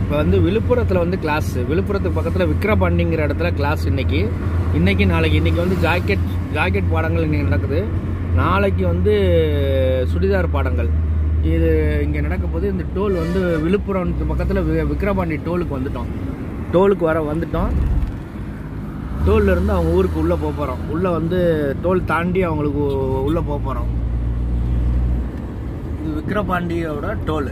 இப்போ வந்து விழுப்புரத்தில் வந்து கிளாஸ் விழுப்புரத்துக்கு பக்கத்தில் விக்ரபாண்டிங்கிற இடத்துல கிளாஸ் இன்னைக்கு இன்னைக்கு நாளைக்கு இன்னைக்கு வந்து ஜாக்கெட் ஜாக்கெட் பாடங்கள் இன்னைக்கு நடக்குது நாளைக்கு வந்து சுடிதார் பாடங்கள் இது இங்கே நடக்க போது இந்த டோல் வந்து விழுப்புரம் பக்கத்தில் வி- விக்ரபாண்டி டோலுக்கு வந்துட்டோம் டோலுக்கு வர வந்துட்டோம் டோல்ல இருந்து அவங்க ஊருக்கு உள்ளே போக போகிறோம் உள்ளே வந்து டோல் தாண்டி அவங்களுக்கு உள்ளே போக போகிறோம் இது விக்ரபாண்டியோட டோல்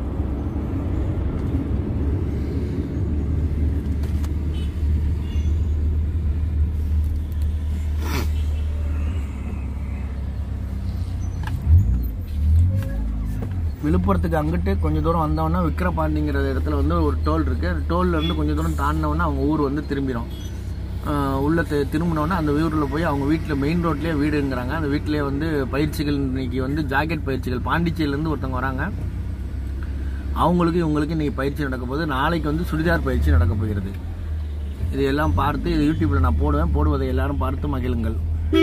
விழுப்புரத்துக்கு அங்கிட்டு கொஞ்சம் தூரம் வந்தோன்னா விக்கிரபாண்டிங்கிற இடத்துல வந்து ஒரு டோல் இருக்கு அந்த டோல்ல இருந்து கொஞ்சம் தூரம் தாண்டினோன்னா அவங்க ஊர் வந்து திரும்பிடும் ஆஹ் உள்ள தி- திரும்பினோன்னா அந்த ஊரில் போய் அவங்க வீட்டில் மெயின் ரோட்லேயே வீடுங்கிறாங்க அந்த வீட்டிலேயே வந்து பயிற்சிகள் இன்னைக்கு வந்து ஜாக்கெட் பயிற்சிகள் பாண்டிச்சேரியிலேருந்து ஒருத்தவங்க வராங்க அவங்களுக்கு இவங்களுக்கு இன்னைக்கு பயிற்சி நடக்க போகுது நாளைக்கு வந்து சுடிதார் பயிற்சி நடக்க போகிறது இது எல்லாம் பார்த்து இது யூடியூப்ல நான் போடுவேன் போடுவதை எல்லாரும் பார்த்து மகிழுங்கள்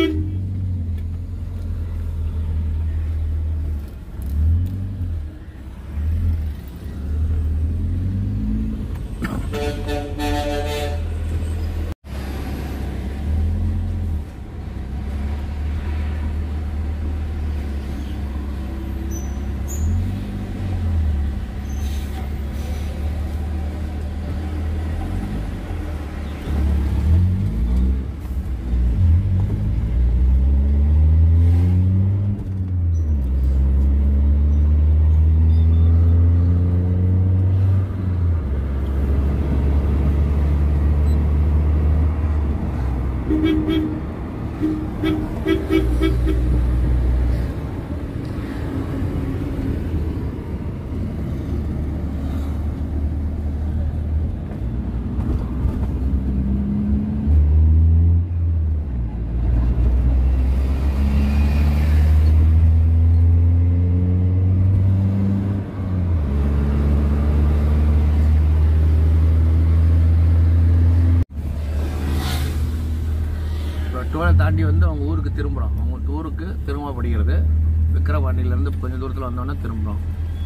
இப்போ டோலை தாண்டி வந்து அவங்க ஊருக்கு திரும்புகிறோம் அவங்க ஊருக்கு திரும்ப படிக்கிறது விக்கிரவாண்டியிலேருந்து கொஞ்சம் தூரத்தில் வந்தோன்னே திரும்புகிறோம்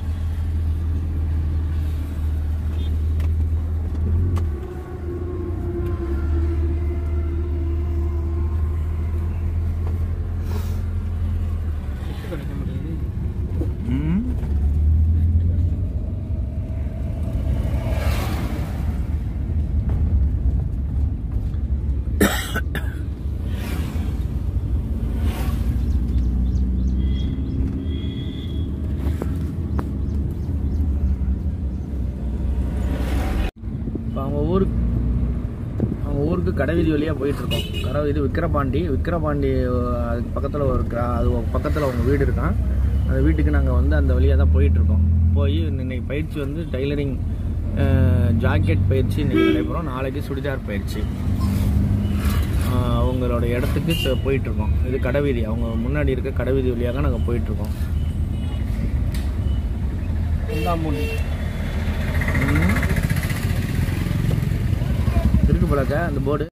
ம் இப்போ அவங்க ஊருக்கு அவங்க ஊருக்கு கடைவீதி வழியாக போயிட்டு இருக்கோம் கடை இது விக்கிரபாண்டி விக்கிரபாண்டி அஹ், அதுக்கு பக்கத்தில் ஒரு கிரா- அது பக்கத்தில் அவங்க வீடு இருக்கான் அந்த வீட்டுக்கு நாங்கள் வந்து அந்த வழியாக தான் போயிட்டு இருக்கோம் போய் இன்னைக்கு பயிற்சி வந்து டைலரிங் ஜாக்கெட் பயிற்சி இன்னைக்கு நடைபெறும் நாளைக்கு சுடிதார் பயிற்சி அஹ், அவங்களோட இடத்துக்கு ச- போயிட்டு இருக்கோம் இது கடைவீதி அவங்க முன்னாடி இருக்க கடைவீதி வழியாக நாங்கள் போயிட்டு இருக்கோம் குந்தாம்பூண்டி ம். இருக்கு போலக்க அந்த போர்டு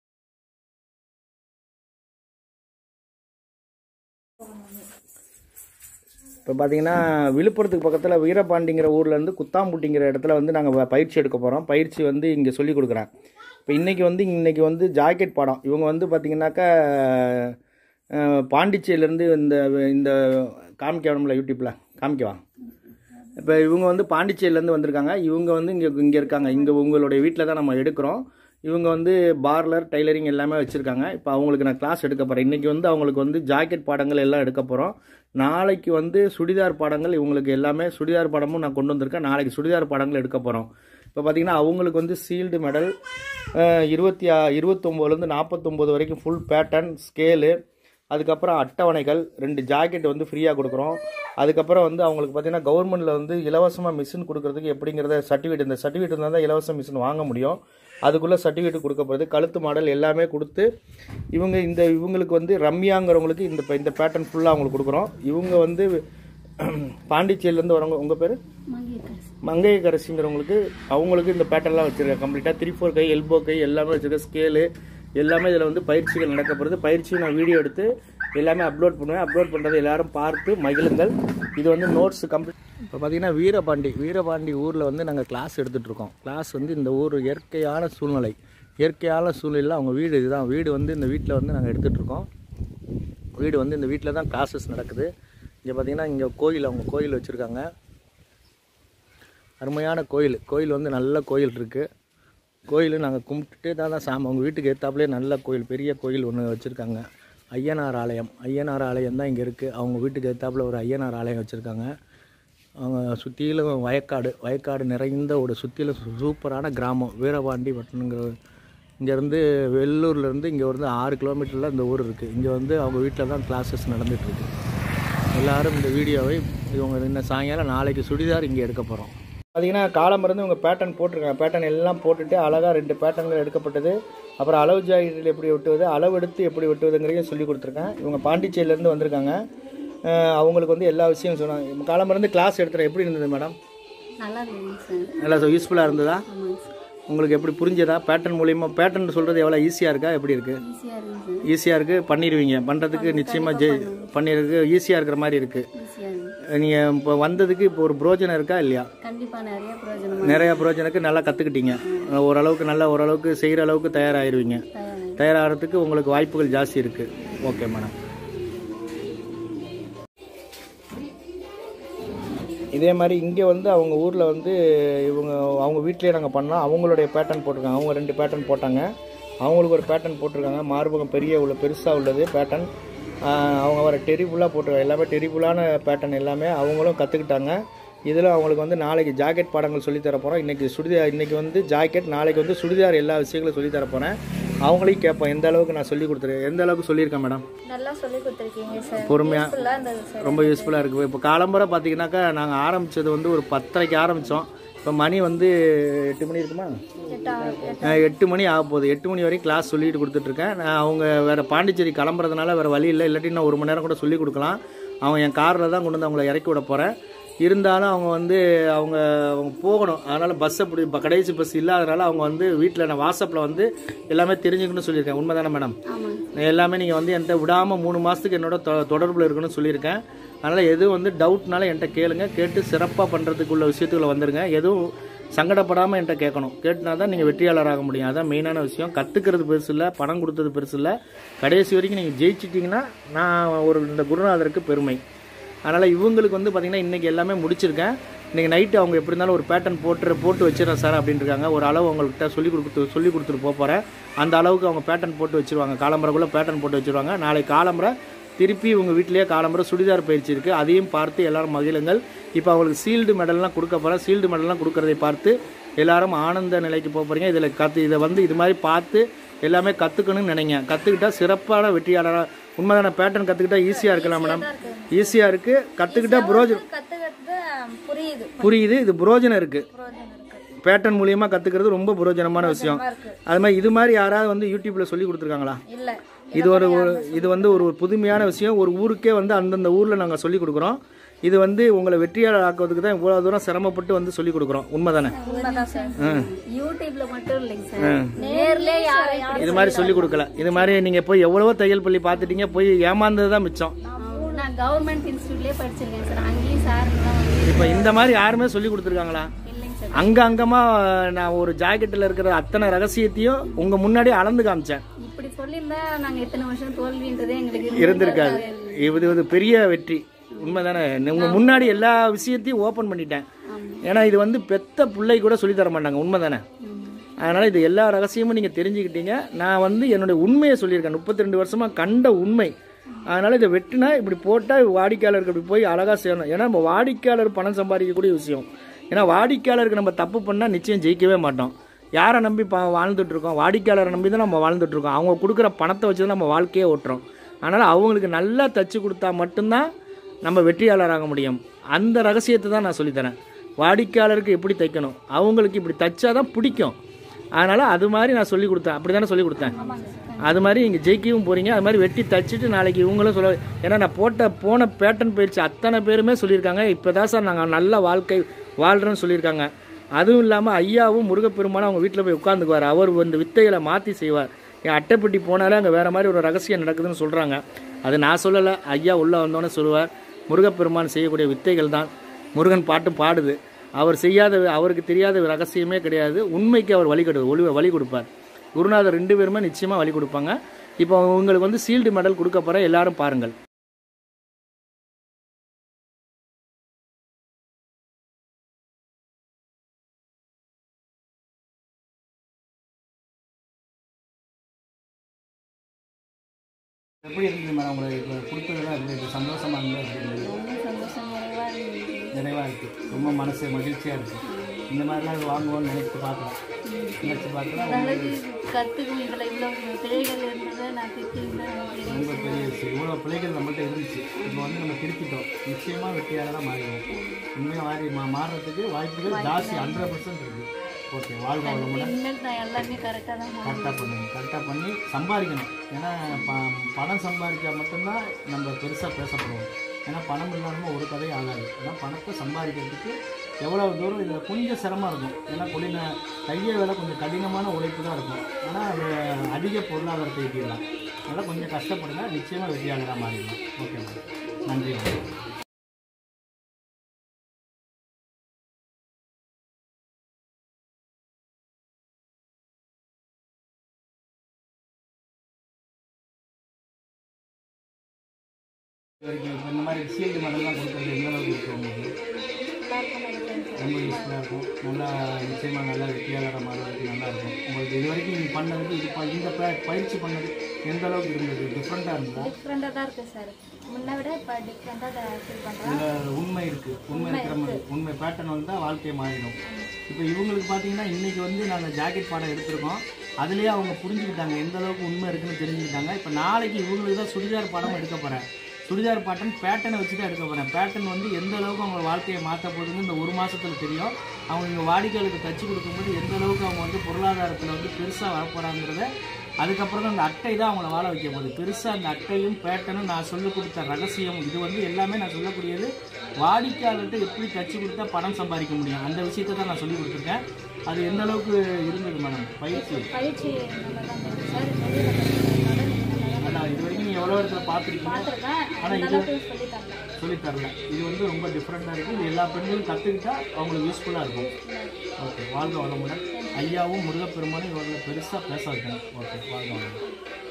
இப்போ பார்த்தீங்கன்னா விழுப்புரத்துக்கு பக்கத்தில் வீரபாண்டிங்கிற ஊர்லேருந்து குத்தாம்புட்டிங்கிற இடத்துல வந்து நாங்கள் பயிற்சி எடுக்க போகிறோம் பயிற்சி வந்து இங்கே சொல்லி கொடுக்குறேன் இப்போ இன்றைக்கி வந்து இன்றைக்கி வந்து ஜாக்கெட் பாடம் இவங்க வந்து பார்த்தீங்கன்னாக்கா அஹ், பாண்டிச்சேரியிலேருந்து இந்த இந்த காமிக்கணும்ல யூடியூப்பில் காமிக்கவா இப்போ இவங்க வந்து பாண்டிச்சேரியிலேருந்து வந்திருக்காங்க இவங்க வந்து இங்கே இங்கே இருக்காங்க இங்கே உங்களுடைய வீட்டில் தான் நம்ம எடுக்கிறோம் இவங்க வந்து பார்லர் டைலரிங் எல்லாமே வச்சுருக்காங்க இப்போ அவங்களுக்கு நான் கிளாஸ் எடுக்க போகிறேன் இன்றைக்கி வந்து அவங்களுக்கு வந்து ஜாக்கெட் பாடங்கள் எல்லாம் எடுக்க போகிறோம் நாளைக்கு வந்து சுடிதார் பாடங்கள் இவங்களுக்கு எல்லாமே சுடிதார் பாடமும் நான் கொண்டு வந்திருக்கேன் நாளைக்கு சுடிதார் பாடங்கள் எடுக்க போகிறோம் இப்போ பார்த்தீங்கன்னா அவங்களுக்கு வந்து சீல்டு மெடல் இருபத்தி ஆ இருபத்தொம்போதுலேருந்து நாற்பத்தொம்போது வரைக்கும் ஃபுல் பேட்டர்ன் ஸ்கேலு அதுக்கப்புறம் அட்டவணைகள் ரெண்டு ஜாக்கெட் வந்து ஃப்ரீயாக கொடுக்குறோம் அதுக்கப்புறம் வந்து அவங்களுக்கு பார்த்தீங்கன்னா கவர்மெண்ட்டில் வந்து இலவசமாக மிஷின் கொடுக்கறதுக்கு எப்படிங்கிறத சர்டிஃபிகேட் இந்த சர்டிஃபிகேட் இருந்தால் தான் இலவச மிஷின் வாங்க முடியும் அதுக்குள்ளே சர்டிஃபிகேட் கொடுக்க போகிறது கழுத்து மாடல் எல்லாமே கொடுத்து இவங்க இந்த இவங்களுக்கு வந்து ரம்யாங்கிறவங்களுக்கு இந்த இந்த பேட்டர்ன் ஃபுல்லாக அவங்களுக்கு கொடுக்குறோம் இவங்க வந்து பாண்டிச்சேரியிலேருந்து வரவங்க உங்கள் பேர் மங்கைய கரசிங்கிறவங்களுக்கு அவங்களுக்கு இந்த பேட்டர்ன்லாம் வச்சுருக்கேன் கம்ப்ளீட்டாக த்ரீ ஃபோர் கை எல்போ கை எல்லாமே வச்சுருக்கேன் ஸ்கேலு எல்லாமே இதில் வந்து பயிற்சிகள் நடக்கப்படுது பயிற்சி நான் வீடியோ எடுத்து எல்லாமே அப்லோட் பண்ணுவேன் அப்லோட் பண்ணுறதை எல்லாரும் பார்த்து மகிழுங்கள் இது வந்து நோட்ஸ் கம்ப்ளீட் இப்போ பார்த்தீங்கன்னா வீரபாண்டி வீரபாண்டி ஊரில் வந்து நாங்கள் கிளாஸ் எடுத்துகிட்ருக்கோம் கிளாஸ் வந்து இந்த ஊர் இயற்கையான சூழ்நிலை இயற்கையான சூழ்நிலையில் அவங்க வீடு இதுதான் வீடு வந்து இந்த வீட்டில் வந்து நாங்கள் எடுத்துகிட்ருக்கோம் வீடு வந்து இந்த வீட்டில் தான் கிளாஸஸ் நடக்குது இங்கே பார்த்தீங்கன்னா இங்கே கோயில் அவங்க கோயில் வச்சுருக்காங்க அருமையான கோயில் கோயில் வந்து நல்ல கோயில் இருக்குது கோயில் நாங்கள் கும்பிட்டுட்டு தான் தான் சாமி அவங்க வீட்டுக்கு ஏற்றாப்புலேயே நல்ல கோயில் பெரிய கோயில் ஒன்று வச்சுருக்காங்க ஐயனார் ஆலயம் ஐயனார் ஆலயம் தான் இங்கே இருக்குது அவங்க வீட்டுக்கு ஏற்றாப்புல ஒரு ஐயனார் ஆலயம் வச்சுருக்காங்க அவங்க சுற்றிலும் வயக்காடு வயக்காடு நிறைந்த ஒரு சுற்றிலும் சூப்பரான கிராமம் வீரபாண்டி பட்டணுங்கிற இங்கேருந்து வெள்ளூர்லேருந்து இங்கே வந்து ஆறு கிலோமீட்டரில் இந்த ஊர் இருக்குது இங்கே வந்து அவங்க வீட்டில் தான் கிளாஸஸ் நடந்துகிட்ருக்கு எல்லாரும் இந்த வீடியோவை இவங்க இன்னும் சாயங்காலம் நாளைக்கு சுடிதார் இங்கே எடுக்க போகிறோம் பார்த்தீங்கன்னா காலம் இருந்து இவங்க பேட்டர்ன் போட்டிருக்காங்க பேட்டர்ன் எல்லாம் போட்டுட்டு அழகாக ரெண்டு பேட்டர்ன்கள் எடுக்கப்பட்டது அப்புறம் அளவு ஜாக்கெட்டில் எப்படி வெட்டுவது அளவு எடுத்து எப்படி வெட்டுவதுங்கிறதையும் சொல்லி கொடுத்துருக்கேன் இவங்க பாண்டிச்சேரியிலேருந்து வந்திருக்காங்க அஹ் அவங்களுக்கு வந்து எல்லா விஷயம் சொன்னாங்க காலம் இருந்து கிளாஸ் எடுத்துகிறேன் எப்படி இருந்தது மேடம் நல்லா இருக்குங்க சார் நல்லா யூஸ்ஃபுல்லாக இருந்ததா ஆமாங்க சார் உங்களுக்கு எப்படி புரிஞ்சதா பேட்டர்ன் மூலியமா பேட்டர்ன் சொல்கிறது எவ்வளோ ஈஸியாக இருக்கா எப்படி இருக்குது ஈஸியாக இருக்குங்க சார் ஈஸியாக இருக்குது பண்ணிடுவீங்க பண்ணுறதுக்கு நிச்சயமாக ஜெய் பண்ணிடுறதுக்கு ஈஸியாக இருக்கிற மாதிரி இருக்குது ஈஸியாக இருக்குங்க நீங்கள் இப்போ வந்ததுக்கு இப்போ ஒரு பிரோஜனம் இருக்கா இல்லையா கண்டிப்பாக நிறைய பிரயோஜனம் நிறைய பிரோஜனுக்கு நல்லா கற்றுக்கிட்டீங்க ஓரளவுக்கு நல்லா ஓரளவுக்கு செய்கிற அளவுக்கு தயாராகிடுவீங்க தயாராக தயாராகிறதுக்கு உங்களுக்கு வாய்ப்புகள் ஜாஸ்தி இருக்குது ஓகே மேடம் இதே மாதிரி இங்கே வந்து அவங்க ஊரில் வந்து இவங்க அவங்க வீட்லேயே நாங்கள் பண்ணோம் அவங்களுடைய பேட்டர்ன் போட்டிருக்காங்க அவங்க ரெண்டு பேட்டர்ன் போட்டாங்க அவங்களுக்கு ஒரு பேட்டர்ன் போட்டிருக்காங்க மார்பகம் பெரிய உள்ள பெருசாக உள்ளது பேட்டர்ன் அவங்க வர டெரிபுல்லாக போட்டிருக்காங்க எல்லாமே டெரிபுல்லான பேட்டர்ன் எல்லாமே அவங்களும் கற்றுக்கிட்டாங்க இதில் அவங்களுக்கு வந்து நாளைக்கு ஜாக்கெட் பாடங்கள் சொல்லித் தர போகிறோம் இன்றைக்கி சுடிதார் இன்றைக்கி வந்து ஜாக்கெட் நாளைக்கு வந்து சுடிதார் எல்லா விஷயங்களும் சொல்லித் தர போகிறேன் அவங்களையும் கேட்போம் எந்த அளவுக்கு நான் சொல்லி கொடுத்துருக்கேன் எந்த அளவுக்கு சொல்லியிருக்கேன் மேடம் நல்லா சொல்லி கொடுத்துருக்கீங்க சார் பொறுமையாக ஃபுல்லாக இருந்தது சார் ரொம்ப யூஸ்ஃபுல்லாக இருக்குது இப்போ காலம்பரை பார்த்தீங்கன்னாக்கா நாங்கள் ஆரம்பித்தது வந்து ஒரு பத்தரைக்கு ஆரம்பித்தோம் இப்போ மணி வந்து எட்டு மணி இருக்குமா எட்டா எட்டு அஹ் எட்டு மணி ஆக போகுது எட்டு மணி வரைக்கும் கிளாஸ் சொல்லிட்டு கொடுத்துட்ருக்கேன் நான் அவங்க வேறு பாண்டிச்சேரி கிளம்புறதுனால வேறு வழி இல்லை இல்லாட்டி நான் ஒரு மணி நேரம் கூட சொல்லி கொடுக்கலாம் அவங்க என் காரில் தான் கொண்டு வந்து அவங்கள இறக்கி விட போகிறேன் இருந்தாலும் அவங்க வந்து அவங்க அவங்க போகணும் அதனால் பஸ்ஸை பிடி இப்போ கடைசி பஸ் இல்லாதனால அவங்க வந்து வீட்டில் நான் வாட்ஸ்அப்பில் வந்து எல்லாமே தெரிஞ்சுக்கணும்னு சொல்லியிருக்கேன் உண்மை தானே மேடம் ஆமாங்க நான் எல்லாமே நீங்கள் வந்து என்கிட்ட விடாமல் மூணு மாதத்துக்கு என்னோட தொ தொடர்பில் இருக்கணும்னு சொல்லியிருக்கேன் அதனால் எதுவும் வந்து டவுட்னால என்கிட்ட கேளுங்க கேட்டு சிறப்பாக பண்ணுறதுக்குள்ள விஷயத்துக்குள்ள வந்துருங்க எதுவும் சங்கடப்படாமல் என்கிட்ட கேட்கணும் கேட்டுனா தான் நீங்கள் வெற்றியாளராக முடியும் அதான் மெயினான விஷயம் கற்றுக்கிறது பெருசு இல்லை பணம் கொடுத்தது பெருசு இல்லை கடைசி வரைக்கும் நீங்கள் ஜெயிச்சிட்டிங்கன்னா நான் ஒரு இந்த குருநாதருக்கு பெருமை அதனால் இவங்களுக்கு வந்து பார்த்திங்கன்னா இன்றைக்கி எல்லாமே முடிச்சிருக்கேன் இன்றைக்கி நைட்டு அவங்க எப்படி இருந்தாலும் ஒரு பேட்டர்ன் போட்டு போட்டு வச்சிடறேன் சார் அப்படின்னு இருக்காங்க ஒரு அளவு அவங்கள்ட்ட சொல்லி கொடுத்து சொல்லி கொடுத்துட்டு போக போகிறேன் அந்த அளவுக்கு அவங்க பேட்டர்ன் போட்டு வச்சிருவாங்க காலம்பரைக்குள்ளே பேட்டர்ன் போட்டு வச்சிருவாங்க நாளை காலம்பரை திருப்பி உங்கள் வீட்டிலேயே காலம்பரை சுடிதார் பயிற்சி இருக்குது அதையும் பார்த்து எல்லாரும் மகிழுங்கள் இப்போ அவங்களுக்கு சீல்டு மெடல்லாம் கொடுக்க போகிறேன் சீல்டு மெடல்லாம் கொடுக்கறதை பார்த்து எல்லாரும் ஆனந்த நிலைக்கு போக போகிறீங்க இதில் கற்று இதை வந்து இது மாதிரி பார்த்து எல்லாமே கற்றுக்கணும்னு நினைங்க கற்றுக்கிட்டா சிறப்பான வெற்றியாளராக உண்மைதான பேட்டர்ன் கற்றுக்கிட்டா ஈஸியாக இருக்கலாம் மேடம் ஈஸியாக இருக்குது கற்றுக்கிட்டா புரோஜனம் கற்றுக்கிறது புரியுது புரியுது இது புரோஜனம் இருக்குது பிரயோஜனம் இருக்கு பேட்டர்ன் மூலியமாக கற்றுக்கிறது ரொம்ப புரோஜனமான விஷயம் இருக்கு அது மாதிரி இது மாதிரி யாராவது வந்து யூடியூப்பில் சொல்லி கொடுத்துருக்காங்களா இல்லை இது ஒரு ஒரு- இது வந்து ஒரு புதுமையான விஷயம் ஒரு ஊருக்கே வந்து அந்தந்த ஊரில் நாங்கள் சொல்லி கொடுக்குறோம் இது வந்து உங்களை வெற்றியாளர் ஆக்குவதுக்கு தான் இவ்வளோ தூரம் சிரமப்பட்டு வந்து சொல்லி கொடுக்குறோம் உண்மை தானே உண்மைதான் சார் யூடியூப்ல மட்டும் இல்லைங்க சார் நேர்ல யாரை இது மாதிரி சொல்லி கொடுக்கல இது மாதிரி நீங்கள் போய் எவ்வளவோ தையல் பள்ளி பார்த்துட்டீங்க போய் ஏமாந்தது தான் மிச்சம் நான் கவர்மெண்ட் இன்ஸ்டியூட்லயே படிச்சிருக்கேன் சார் அங்கேயும் சார் வந்து இப்போ இந்த மாதிரி யாருமே சொல்லி கொடுத்துருக்காங்களா இல்லைங்க சார் அங்க அங்கமாக நான் ஒரு ஜாக்கெட்டில் இருக்கிற அத்தனை ரகசியத்தையும் உங்கள் முன்னாடி அளந்து காமிச்சேன் இப்படி சொல்லியிருந்தா நாங்க எத்தனை வருஷம் தோல்வின்றதே எங்களுக்கு இருந்திருக்காது இது ஒரு பெரிய வெற்றி உண்மைதானே உங்க முன்னாடி எல்லா விஷயத்தையும் ஓப்பன் பண்ணிட்டேன் ஏன்னா இது வந்து பெத்த பிள்ளை கூட சொல்லி தர மாட்டாங்க உண்மைதானே அதனால் இது எல்லா ரகசியமும் நீங்கள் தெரிஞ்சுக்கிட்டீங்க நான் வந்து என்னுடைய உண்மையை சொல்லியிருக்கேன் முப்பத்தி ரெண்டு வருஷமாக கண்ட உண்மை அதனால் இதை வெட்டினா இப்படி போட்டால் வாடிக்கையாளருக்கு இப்படி போய் அழகாக செய்யணும் ஏன்னா நம்ம வாடிக்கையாளர் பணம் சம்பாதிக்கக்கூடிய விஷயம் ஏன்னா வாடிக்கையாளருக்கு நம்ம தப்பு பண்ணால் நிச்சயம் ஜெயிக்கவே மாட்டோம் யாரை நம்பி பா வாழ்ந்துட்டு இருக்கோம் வாடிக்கையாளரை நம்பி தான் நம்ம வாழ்ந்துட்டு இருக்கோம் அவங்க கொடுக்குற பணத்தை வச்சு தான் நம்ம வாழ்க்கையே ஓட்டுறோம் அதனால் அவங்களுக்கு நல்லா தச்சு கொடுத்தா மட்டும்தான் நம்ம வெற்றியாளராக முடியும் அந்த ரகசியத்தை தான் நான் சொல்லித்தரேன் வாடிக்கையாளருக்கு எப்படி தைக்கணும் அவங்களுக்கு இப்படி தைச்சாதான் பிடிக்கும் அதனால் அது மாதிரி நான் சொல்லி கொடுத்தேன் அப்படி தானே சொல்லி கொடுத்தேன் அது மாதிரி இங்கே ஜெயிக்கவும் போகிறீங்க அது மாதிரி வெட்டி தச்சுட்டு நாளைக்கு இவங்களும் சொல்ல ஏன்னா நான் போட்ட போன பேட்டன் பயிற்சி அத்தனை பேருமே சொல்லியிருக்காங்க இப்போ தான் சார் நாங்கள் நல்ல வாழ்க்கை வாழ்கிறோன்னு சொல்லியிருக்காங்க அதுவும் இல்லாமல் ஐயாவும் முருகப்பெருமானும் அவங்க வீட்டில் போய் உட்காந்துக்குவார் அவர் வந்து வித்தைகளை மாற்றி செய்வார் என் அட்டைப்பட்டி போனாலே அங்கே வேறு மாதிரி ஒரு ரகசியம் நடக்குதுன்னு சொல்கிறாங்க அது நான் சொல்லலை ஐயா உள்ளே வந்தோன்னே சொல்லுவார் முருகப்பெருமான் செய்யக்கூடிய வித்தைகள் தான் முருகன் பாட்டு பாடுது அவர் செய்யாத அவருக்கு தெரியாத ரகசியமே கிடையாது உண்மைக்கு அவர் வழி கொடு ஒளி வழி கொடுப்பார் குருநாதர் ரெண்டு பேருமே நிச்சயமாக வழி கொடுப்பாங்க இப்போ உங்களுக்கு வந்து சீல்டு மெடல் கொடுக்க போகிற எல்லாரும் பாருங்கள் எப்படி இருந்தது மேடம் உங்களுக்கு இப்போ கொடுத்ததெல்லாம் இருந்தது சந்தோஷமா இருந்தது எப்படி இருந்தது ரொம்ப சந்தோஷம் நிறைவா இருந்தது நிறைவாக இருக்குது ரொம்ப மனசு மகிழ்ச்சியாக இருக்குது இந்த மாதிரிலாம் வாங்குவோம்னு நினைச்சு பார்க்கலாம் நினைச்சு பார்க்கலாம் அதாவது கத்துக்கும் இதுல இவ்வளவு பிழைகள் இருந்ததை நான் திட்டிருந்தேன் ரொம்ப பெரிய விஷயம் இவ்வளோ பிள்ளைகள் நம்மள்ட்ட இருந்துச்சு இப்போ வந்து நம்ம திருப்பிட்டோம் நிச்சயமாக வெற்றியாளராக மாறிடுவோம் உண்மையாக மாறி மா மாறுறதுக்கு வாய்ப்புகள் ஜாஸ்தி ஹண்ட்ரட் பர்சன்ட் இருக்குது ஓகே வாழ்க வளமுடன் இனிமேல் நான் எல்லாமே கரெக்டாக தான் மாறுவேன். கரெக்டாக பண்ணுங்க கரெக்டாக பண்ணி சம்பாதிக்கணும் ஏன்னா ப பணம் சம்பாதிச்சா மட்டும்தான் நம்ம பெருசாக பேசப்படுவோம் ஏன்னா பணம் இல்லாமல் ஒரு கதை ஆகாது ஏன்னா பணத்தை சம்பாதிக்கிறதுக்கு எவ்வளோ தூரம் இதில் கொஞ்சம் சிரமம் இருக்கும் ஏன்னா கொடின கையை வேலை கொஞ்சம் கடினமான உழைப்பு தான் இருக்கும் ஆனால் அது அதிக பொருளாதாரத்தை ஈட்டிடலாம் அதனால் கொஞ்சம் கஷ்டப்படுங்க நிச்சயமாக வெற்றியாளராக மாறிடலாம் ஓகே மேடம் நன்றி மேடம் இது வரைக்கும் இப்ப இந்த மாதிரி ஷீல்டு மெடல்லாம் கொடுக்குறது எந்த அளவுக்கு இருக்கும் உங்களுக்கு எல்லாருக்கும் நினைக்கிறேன் சார். ரொம்ப யூஸ்ஃபுல்லாக இருக்கும் நல்லா நிச்சயமாக நல்லா வெற்றியாளராக மாறுறதுக்கு நல்லா இருக்கும் உங்களுக்கு இது வரைக்கும் நீங்கள் பண்ணதுக்கு இது ப- இந்த ப- பயிற்சி பண்ணது எந்த அளவுக்கு இருந்தது டிஃப்ரெண்ட்டாக இருந்ததா டிஃப்ரெண்டாக தான் இருக்குது சார் முன்ன விட இப்போ டிஃப்ரெண்டாக ஃபீல் பண்ணுறேன் இதில் உண்மை இருக்குது உண்மை இருக்கிற மாதிரி உண்மை பேட்டர்ன் வந்தால் வாழ்க்கையை மாறிடும் இப்போ இவங்களுக்கு பார்த்தீங்கன்னா இன்றைக்கி வந்து நாங்கள் ஜாக்கெட் பாடம் எடுத்திருக்கோம் அதுலேயே அவங்க புரிஞ்சுக்கிட்டாங்க எந்த அளவுக்கு உண்மை இருக்குன்னு தெரிஞ்சுக்கிட்டாங்க இப்போ நாளைக்கு இவங்களுக்கு தான் சுடிதார் பாடம் எடுக்க போகிறேன் சுடிதார் பாட்டன் பேட்டர்னை வச்சு தான் எடுக்க போகிறேன் பேட்டர்ன் வந்து எந்த அளவுக்கு அவங்க வாழ்க்கையை மாற்ற போகுதுன்னு இந்த ஒரு மாசத்துல தெரியும் அவங்க இங்கே வாடிக்கையாளருக்கு தச்சு கொடுக்கும்போது எந்த அளவுக்கு அவங்க வந்து பொருளாதாரத்தில் வந்து பெருசாக வரப்போகிறாங்கிறத அதுக்கப்புறம் தான் அந்த அட்டை தான் அவங்கள வாழ வைக்க போகுது பெருசாக அந்த அட்டையும் பேட்டர்னும் நான் சொல்லிக் கொடுத்த ரகசியம் இது வந்து எல்லாமே நான் சொல்லக்கூடியது வாடிக்கையாளர்கிட்ட எப்படி தச்சு கொடுத்தா பணம் சம்பாதிக்க முடியும் அந்த விஷயத்தை தான் நான் சொல்லி கொடுத்துருக்கேன் அது எந்த அளவுக்கு இருந்தது மேடம் பயிற்சி பயிற்சி நல்லா தான் இருந்தது சார் வெளியில் கற்றுக்கிறதுனால நீங்கள் நல்லா ஆனால் இது வரைக்கும் நீங்கள் எவ்வளோ இடத்துல பார்த்துருக்கீங்க பார்த்துருக்கேன் ஆனா அந்த இது- அளவுக்கு சொல்லி தரல சொல்லித் தரல இது வந்து ரொம்ப டிஃப்ரெண்ட்டாக இருக்குது இது எல்லா பெண்களும் கற்றுக்கிட்டா அவங்களுக்கு யூஸ்ஃபுல்லாக இருக்கும் ஓகே வாழ்க வளமுடன் ஐயாவும் முருகப்பெருமானும் இவர்களை பெருசாக பேச வைக்கணும் ஓகே வாழ்க வளமுடன்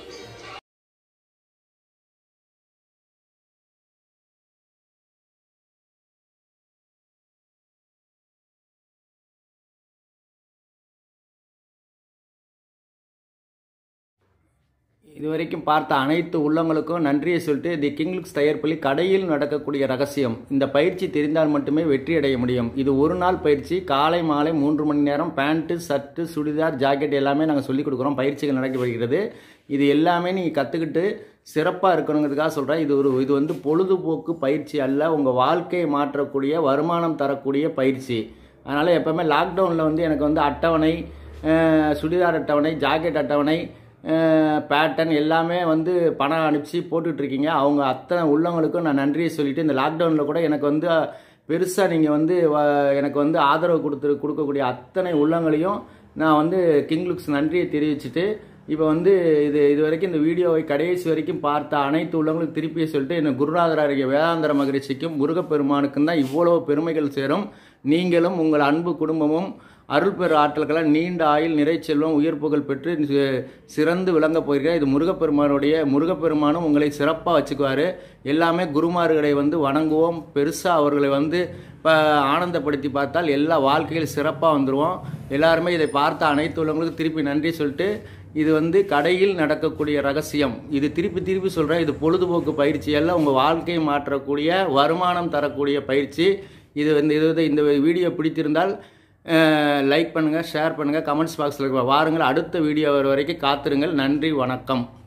இது வரைக்கும் பார்த்த அனைத்து உள்ளங்களுக்கும் நன்றியை சொல்லிட்டு தி கிங்லுக்ஸ் தயாரிப்பள்ளி கடையில் நடக்கக்கூடிய ரகசியம் இந்த பயிற்சி தெரிந்தால் மட்டுமே வெற்றி அடைய முடியும் இது ஒரு நாள் பயிற்சி காலை மாலை மூன்று மணி நேரம் பேண்ட்டு சர்ட்டு சுடிதார் ஜாக்கெட் எல்லாமே நாங்கள் சொல்லிக் கொடுக்குறோம் பயிற்சிகள் நடக்கப்படுகிறது இது எல்லாமே நீங்கள் கற்றுக்கிட்டு சிறப்பாக இருக்கணுங்கிறதுக்காக சொல்கிறேன் இது ஒரு இது வந்து பொழுதுபோக்கு பயிற்சி அல்ல உங்கள் வாழ்க்கையை மாற்றக்கூடிய வருமானம் தரக்கூடிய பயிற்சி அதனால் எப்போவுமே லாக்டவுனில் வந்து எனக்கு வந்து அட்டவணை அஹ், சுடிதார் அட்டவணை ஜாக்கெட் அட்டவணை பேட்டர்ன் எல்லாமே வந்து பணம் அனுப்பிச்சு போட்டுட்ருக்கீங்க அவங்க அத்தனை உள்ளவங்களுக்கும் நான் நன்றியை சொல்லிட்டு இந்த லாக்டவுனில் கூட எனக்கு வந்து பெருசாக நீங்கள் வந்து வ- எனக்கு வந்து ஆதரவு கொடுத்து கொடுக்கக்கூடிய அத்தனை உள்ளங்களையும் நான் வந்து கிங்லுக்ஸ் நன்றியை தெரிவிச்சுட்டு இப்போ வந்து இது இது வரைக்கும் இந்த வீடியோவை கடைசி வரைக்கும் பார்த்த அனைத்து உள்ளவங்களுக்கும் திருப்பியே சொல்லிட்டு என்ன குருநாதராகிய வேதாந்தர மகரிஷிக்கும் முருகப்பெருமானுக்கும் தான் இவ்வளோ பெருமைகள் சேரும் நீங்களும் உங்கள் அன்பு குடும்பமும் அருள் பெரு ஆற்றல்களை நீண்ட ஆயுள் நிறை செல்வம் உயர் புகழ் பெற்று சி- சிறந்து விளங்க போகிறீர்கள் இது முருகப்பெருமானுடைய முருகப்பெருமானும் உங்களை சிறப்பாக வச்சுக்குவார் எல்லாமே குருமார்களை வந்து வணங்குவோம் பெருசாக அவர்களை வந்து இப்போ ஆனந்தப்படுத்தி பார்த்தால் எல்லா வாழ்க்கையில் சிறப்பாக வந்துடுவோம் எல்லாருமே இதை பார்த்த அனைத்து உள்ளவங்களுக்கும் திருப்பி நன்றி சொல்லிட்டு இது வந்து கடையில் நடக்கக்கூடிய ரகசியம் இது திருப்பி திருப்பி சொல்கிறேன் இது பொழுதுபோக்கு பயிற்சி அல்ல உங்கள் வாழ்க்கையை மாற்றக்கூடிய வருமானம் தரக்கூடிய பயிற்சி இது வந்து இது இந்த வீடியோ பிடித்திருந்தால் லைக் பண்ணுங்கள் ஷேர் பண்ணுங்கள் கமெண்ட்ஸ் பாக்ஸில் வாருங்கள் அடுத்த வீடியோ வர வரைக்கும் காத்திருங்கள் நன்றி வணக்கம்